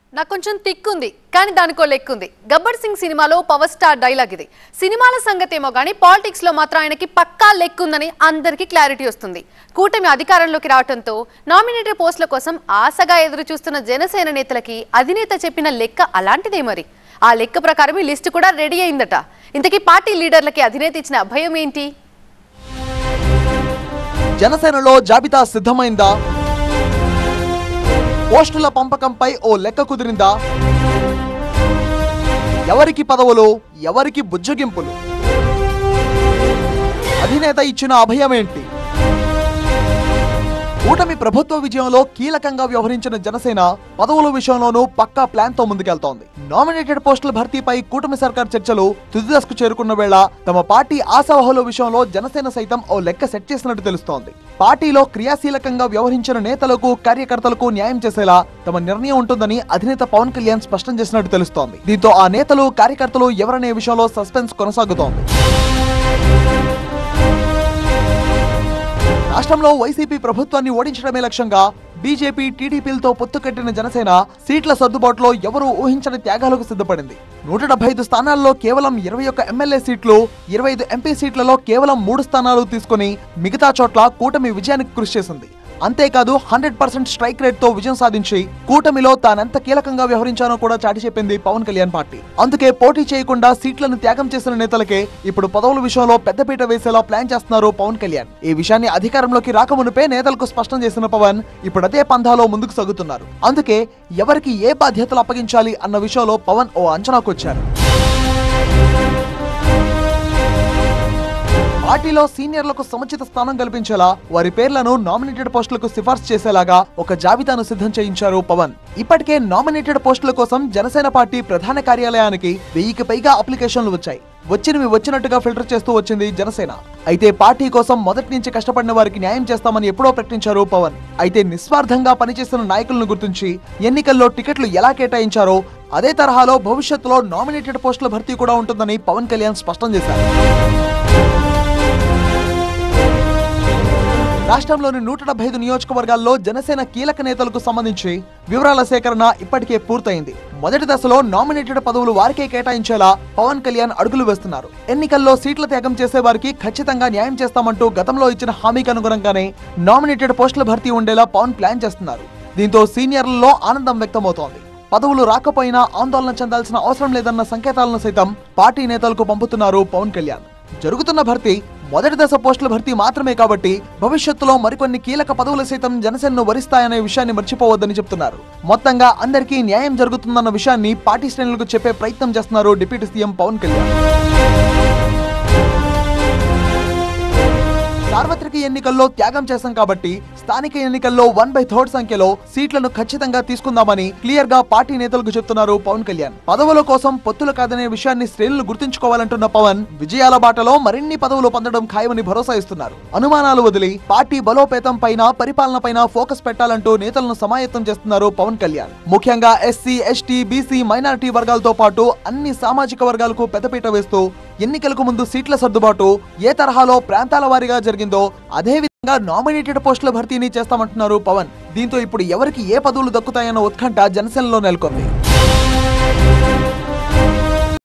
నాకు కొంచెం తిక్కుంది కానీ దానికో లెక్కుంది గబ్బర్ సింగ్ సినిమాలో పవర్ స్టార్ డైలాగ్ ఇది సినిమాల సంగతి ఏమో కానీ పాలిటిక్స్ లో మాత్రం ఆయనకి పక్కా లెక్కుందని అందరికీ క్లారిటీ వస్తుంది కూటమి అధికారంలోకి రావడంతో నామినేటెడ్ పోస్టుల కోసం ఆశగా ఎదురు చూస్తున్న జనసేన నేతలకి అధినేత చెప్పిన లెక్క అలాంటిదే మరి ఆ లెక్క ప్రకారం ఈ లిస్టు కూడా రెడీ అయిందట ఇంతకీ పార్టీ లీడర్లకి అధినేత ఇచ్చిన అభయం ఏంటి జనసేనలో జాబితా సిద్ధమైందా పోస్టుల పంపకంపై ఓ లెక్క కుదిరిందా ఎవరికి పదవులు ఎవరికి బుజ్జగింపులు అధినేత ఇచ్చిన అభయమేంటి కూటమి ప్రభుత్వ విజయంలో కీలకంగా వ్యవహరించిన జనసేన పదవుల విషయంలోనూ పక్కా ప్లాన్ తో ముందుకెళ్తోంది నామినేటెడ్ పోస్టుల భర్తీపై కూటమి సర్కార్ చర్చలు తుది దశకు చేరుకున్న వేళ తమ పార్టీ ఆశావహుల విషయంలో జనసేన సైతం ఓ లెక్క సెట్ చేసినట్టు తెలుస్తోంది పార్టీలో క్రియాశీలకంగా వ్యవహరించిన నేతలకు కార్యకర్తలకు న్యాయం చేసేలా తమ నిర్ణయం ఉంటుందని అధినేత పవన్ కళ్యాణ్ స్పష్టం చేసినట్టు తెలుస్తోంది దీంతో ఆ నేతలు కార్యకర్తలు ఎవరనే విషయంలో సస్పెన్స్ కొనసాగుతోంది రాష్ట్రంలో వైసీపీ ప్రభుత్వాన్ని ఓడించడమే లక్ష్యంగా బీజేపీ టీడీపీలతో పొత్తు కట్టిన జనసేన సీట్ల సర్దుబాటులో ఎవరూ ఊహించని త్యాగాలకు సిద్ధపడింది నూట డెబ్బై ఐదు స్థానాల్లో కేవలం ఇరవై ఒక్క ఎమ్మెల్యే సీట్లు ఇరవై ఐదు ఎంపీ సీట్లలో కేవలం మూడు స్థానాలు తీసుకుని మిగతా చోట్ల కూటమి విజయానికి కృషి చేసింది అంతేకాదు హండ్రెడ్ పర్సెంట్ స్ట్రైక్ రేట్ తో విజయం సాధించి కూటమిలో తానెంత కీలకంగా వ్యవహరించానో కూడా చాటి చెప్పింది పవన్ కళ్యాణ్ పార్టీ అందుకే పోటీ చేయకుండా సీట్లను త్యాగం చేసిన నేతలకే ఇప్పుడు పదవుల విషయంలో పెద్దపీట వేసేలా ప్లాన్ చేస్తున్నారు పవన్ కళ్యాణ్ ఈ విషయాన్ని అధికారంలోకి రాకమునుపే నేతలకు స్పష్టం చేసిన పవన్ ఇప్పుడు అదే పంథాలో ముందుకు సాగుతున్నారు అందుకే ఎవరికి ఏ బాధ్యతలు అప్పగించాలి అన్న విషయంలో పవన్ ఓ అంచనాకు వచ్చారు పార్టీలో సీనియర్లకు సముచిత స్థానం కల్పించేలా వారి పేర్లను నామినేటెడ్ పోస్టులకు సిఫార్సు చేసేలాగా ఒక జాబితాను సిద్ధం చేయించారు పవన్ ఇప్పటికే నామినేటెడ్ పోస్టుల కోసం జనసేన పార్టీ ప్రధాన కార్యాలయానికి వెయ్యికి పైగా అప్లికేషన్లు వచ్చాయి వచ్చినవి వచ్చినట్టుగా ఫిల్టర్ చేస్తూ వచ్చింది జనసేన అయితే పార్టీ కోసం మొదటి నుంచి కష్టపడిన వారికి న్యాయం చేస్తామని ఎప్పుడో ప్రకటించారు పవన్ అయితే నిస్వార్థంగా పనిచేస్తున్న నాయకులను గుర్తించి ఎన్నికల్లో టికెట్లు ఎలా కేటాయించారో అదే తరహాలో భవిష్యత్తులో నామినేటెడ్ పోస్టుల భర్తీ కూడా ఉంటుందని పవన్ కళ్యాణ్ స్పష్టం చేశారు రాష్ట్రంలోని నూట డెబ్బై ఐదు నియోజకవర్గాల్లో జనసేన కీలక నేతలకు సంబంధించి వివరాల సేకరణ ఇప్పటికే పూర్తయింది మొదటి దశలో నామినేటెడ్ పదవులు వారికే కేటాయించేలా పవన్ కళ్యాణ్ అడుగులు వేస్తున్నారు ఎన్నికల్లో సీట్ల త్యాగం చేసే వారికి ఖచ్చితంగా న్యాయం చేస్తామంటూ గతంలో ఇచ్చిన హామీకి అనుగుణంగానే నామినేటెడ్ పోస్టుల భర్తీ ఉండేలా పవన్ ప్లాన్ చేస్తున్నారు దీంతో సీనియర్లలో ఆనందం వ్యక్తమవుతోంది పదవులు రాకపోయినా ఆందోళన చెందాల్సిన అవసరం లేదన్న సంకేతాలను సైతం పార్టీ నేతలకు పంపుతున్నారు పవన్ కళ్యాణ్ జరుగుతున్న భర్తీ మొదటి దశ పోస్టుల భర్తీ మాత్రమే కాబట్టి భవిష్యత్తులో మరికొన్ని కీలక పదవులు సైతం జనసేనను వరిస్తాయనే విషయాన్ని మర్చిపోవద్దని చెప్తున్నారు మొత్తంగా అందరికీ న్యాయం జరుగుతుందన్న విషయాన్ని పార్టీ శ్రేణులకు చెప్పే ప్రయత్నం చేస్తున్నారు డిప్యూటీ సీఎం పవన్ కళ్యాణ్ సార్వత్రిక ఎన్నికల్లో త్యాగం చేశాం కాబట్టి స్థానిక ఎన్నికల్లో వన్ బై థర్డ్ సంఖ్యలో సీట్లను ఖచ్చితంగా తీసుకుందామని క్లియర్ గా పార్టీ నేతలకు చెప్తున్నారు పవన్ కళ్యాణ్ పదవుల కోసం పొత్తులు కాదనే విషయాన్ని శ్రేణులు గుర్తుంచుకోవాలంటున్న పవన్ విజయాల బాటలో మరిన్ని పదవులు పొందడం ఖాయమని భరోసా ఇస్తున్నారు అనుమానాలు వదిలి పార్టీ బలోపేతం పైన పరిపాలన పైన ఫోకస్ పెట్టాలంటూ నేతలను సమాయత్తం చేస్తున్నారు పవన్ కళ్యాణ్ ముఖ్యంగా ఎస్సీ ఎస్టీ బీసీ మైనారిటీ వర్గాలతో పాటు అన్ని సామాజిక వర్గాలకు పెద్దపీట వేస్తూ ఎన్నికలకు ముందు సీట్ల సర్దుబాటు ఏ తరహాలో ప్రాంతాల వారీగా జరిగిందో అదే విధంగా నామినేటెడ్ పోస్టుల భర్తీని చేస్తామంటున్నారు పవన్ దీంతో ఇప్పుడు ఎవరికి ఏ పదవులు దక్కుతాయన్న ఉత్కంఠ జనసేనలో నెలకొంది